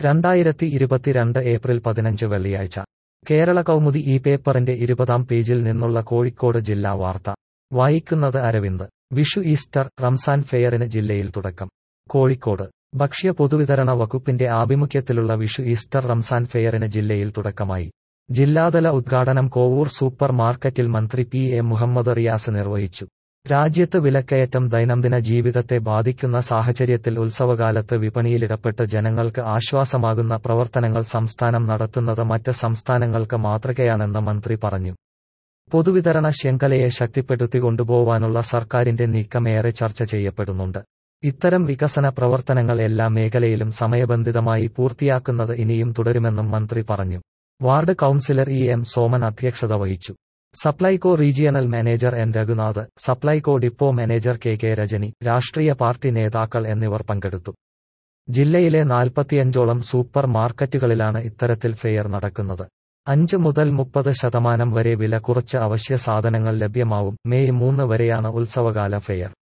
രണ്ടായിരത്തി ഇരുപത്തിരണ്ട് ഏപ്രിൽ പതിനഞ്ച് വെള്ളിയാഴ്ച കേരള കൗമുദി ഈ പേപ്പറിന്റെ ഇരുപതാം പേജിൽ നിന്നുള്ള കോഴിക്കോട് ജില്ലാ വാർത്ത വായിക്കുന്നത് അരവിന്ദ് വിഷു ഈസ്റ്റർ റംസാൻ ഫെയറിന് ജില്ലയിൽ തുടക്കം കോഴിക്കോട് ഭക്ഷ്യ പൊതുവിതരണ വകുപ്പിന്റെ ആഭിമുഖ്യത്തിലുള്ള വിഷു ഈസ്റ്റർ റംസാൻ ഫെയറിന് ജില്ലയിൽ തുടക്കമായി ജില്ലാതല ഉദ്ഘാടനം കോവൂർ സൂപ്പർ മാർക്കറ്റിൽ മന്ത്രി പി എ മുഹമ്മദ് റിയാസ് നിർവഹിച്ചു രാജ്യത്ത് വിലക്കയറ്റം ദൈനംദിന ജീവിതത്തെ ബാധിക്കുന്ന സാഹചര്യത്തിൽ ഉത്സവകാലത്ത് വിപണിയിലിടപെട്ട് ജനങ്ങൾക്ക് ആശ്വാസമാകുന്ന പ്രവർത്തനങ്ങൾ സംസ്ഥാനം നടത്തുന്നത് മറ്റ് സംസ്ഥാനങ്ങൾക്ക് മാതൃകയാണെന്ന് മന്ത്രി പറഞ്ഞു പൊതുവിതരണ ശൃംഖലയെ ശക്തിപ്പെടുത്തി കൊണ്ടുപോവാനുള്ള സർക്കാരിന്റെ നീക്കം ഏറെ ചർച്ച ചെയ്യപ്പെടുന്നുണ്ട് ഇത്തരം വികസന പ്രവർത്തനങ്ങൾ എല്ലാ മേഖലയിലും സമയബന്ധിതമായി പൂർത്തിയാക്കുന്നത് ഇനിയും തുടരുമെന്നും മന്ത്രി പറഞ്ഞു ward councillor E M Soman അധ്യക്ഷത വഹിച്ചു Supplyco regional manager N Raghunath Supplyco depot manager K K Rajani രാഷ്ട്രീയ പാർട്ടി നേതാക്കൾ എന്നിവർ പങ്കെടുത്തു ജില്ലയിലെ നാൽപ്പത്തിയഞ്ചോളം സൂപ്പർ മാർക്കറ്റുകളിലാണ് ഇത്തരത്തിൽ ഫെയർ നടക്കുന്നത് അഞ്ച് മുതൽ മുപ്പത് ശതമാനം വരെ വില കുറച്ച് അവശ്യ സാധനങ്ങൾ ലഭ്യമാവും മെയ് മൂന്ന് വരെയാണ് ഉത്സവകാല ഫെയർ